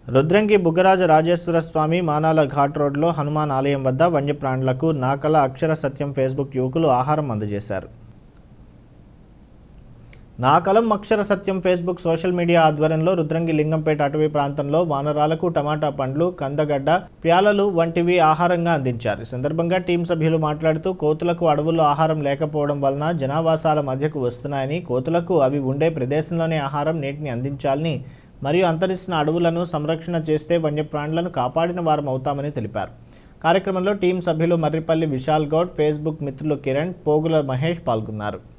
రుద్రంగి బుగ్గరాజ రాజేశ్వర స్వామి మానాల ఘాట్ రోడ్లో హనుమాన్ ఆలయం వద్ద వన్యప్రాణులకు నాకల అక్షర సత్యం ఫేస్బుక్ యువకులు ఆహారం అందజేశారు నాకలం అక్షర సత్యం ఫేస్బుక్ సోషల్ మీడియా ఆధ్వర్యంలో రుద్రంగి లింగంపేట అటవీ ప్రాంతంలో వానరాలకు టమాటా పండ్లు కందగడ్డ ప్యాలలు వంటివి ఆహారంగా అందించారు ఈ సందర్భంగా టీం సభ్యులు మాట్లాడుతూ కోతులకు అడవుల్లో ఆహారం లేకపోవడం వలన జనావాసాల మధ్యకు వస్తున్నాయని కోతులకు అవి ఉండే ప్రదేశంలోనే ఆహారం నీటిని అందించాలని మరియు అంతరిస్తున్న అడవులను సంరక్షణ చేస్తే వన్యప్రాణులను కాపాడిన వారం అవుతామని తెలిపారు కార్యక్రమంలో టీం సభ్యులు మర్రిపల్లి విశాల్ గౌడ్ ఫేస్బుక్ మిత్రులు కిరణ్ పోగుల మహేష్ పాల్గొన్నారు